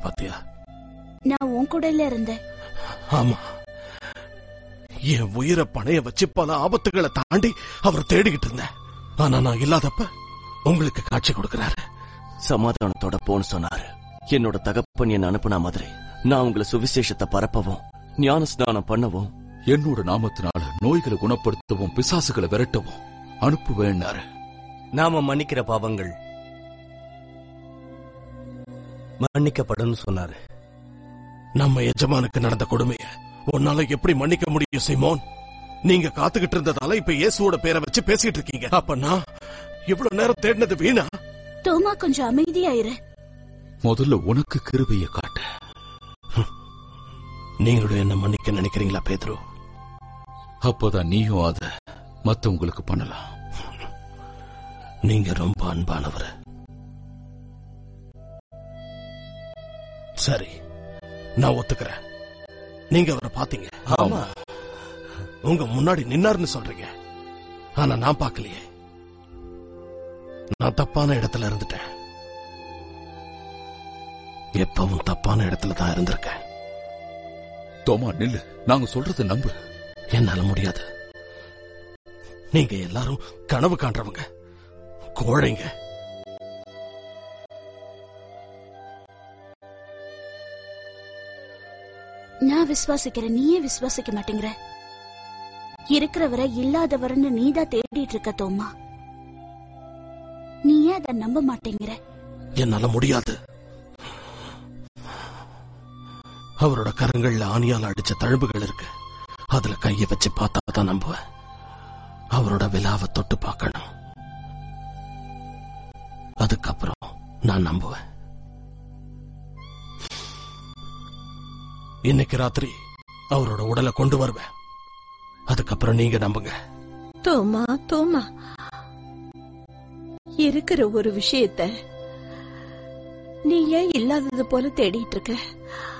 பாத்தியா நான் உன் கூடல இருந்தேன் ஆமா என் உயிரை பணைய வச்சு பல ஆபத்துகளை தாண்டி அவர் தேடிக்கிட்டு இருந்தேன் ஆனா நான் இல்லாதப்ப உங்களுக்கு காட்சி கொடுக்கறாரு சமாதானத்தோட போன்னு சொன்னாரு என்னோட தகப்பன் என்ன அனுப்புன மாதிரி நான் உங்களை சுவிசேஷத்தை பரப்பவும் ஞான ஸ்நானம் பண்ணவும் என்னோட நாமத்தினால நோய்களை குணப்படுத்தவும் பிசாசுகளை விரட்டவும் அனுப்புவேன்னாரு நாம மன்னிக்கிற பாவங்கள் மன்னிக்கப்படும் சொன்னாரு நம்ம எஜமானுக்கு நடந்த கொடுமைய உன்னால எப்படி மன்னிக்க முடியும் சிமோன் நீங்க காத்துக்கிட்டு இருந்ததால இப்ப இயேசுவோட பேரை வச்சு பேசிட்டு இருக்கீங்க அப்ப நான் இவ்வளவு நேரம் தேடினது வீணா தோமா கொஞ்சம் அமைதியாயிரு முதல்ல உனக்கு கிருபைய காட்ட நீங்களும் என்ன மன்னிக்க நினைக்கிறீங்களா பேதுரு அப்பதான் நீயும் அத மத்தவங்களுக்கு பண்ணலாம் நீங்க ரொம்ப அன்பானவர் சரி நான் ஒத்துக்கிறேன் நீங்க அவரை பாத்தீங்க ஆமா உங்க முன்னாடி நின்னாருன்னு சொல்றீங்க ஆனா நான் பார்க்கலையே நான் தப்பான இடத்துல இருந்துட்டேன் எப்பவும் தப்பான இடத்துல தான் இருந்திருக்கேன் தோமா நில்லு நாங்க சொல்றத நம்பு என்னால முடியாது நீங்க எல்லாரும் கனவு காண்றவங்க கோழைங்க நான் விசுவாசிக்கிறேன் நீயே விசுவாசிக்க மாட்டேங்கிற இருக்கிறவரை இல்லாதவர்னு நீதான் தேடிட்டு இருக்க தோமா நீ ஏன் அதை நம்ப மாட்டேங்கிற என்னால முடியாது அவரோட கரங்கள்ல ஆணியால அடிச்ச தழும்புகள் இருக்கு அதுல கைய வச்சு பார்த்தா தான் நம்புவேன் அவரோட விழாவை தொட்டு பார்க்கணும் அதுக்கப்புறம் நான் நம்புவேன் இன்னைக்கு ராத்திரி அவரோட உடலை கொண்டு வருவேன் அதுக்கப்புறம் நீங்க நம்புங்க தோமா தோமா இருக்கிற ஒரு விஷயத்த நீ ஏன் இல்லாதது போல தேடிட்டு இருக்க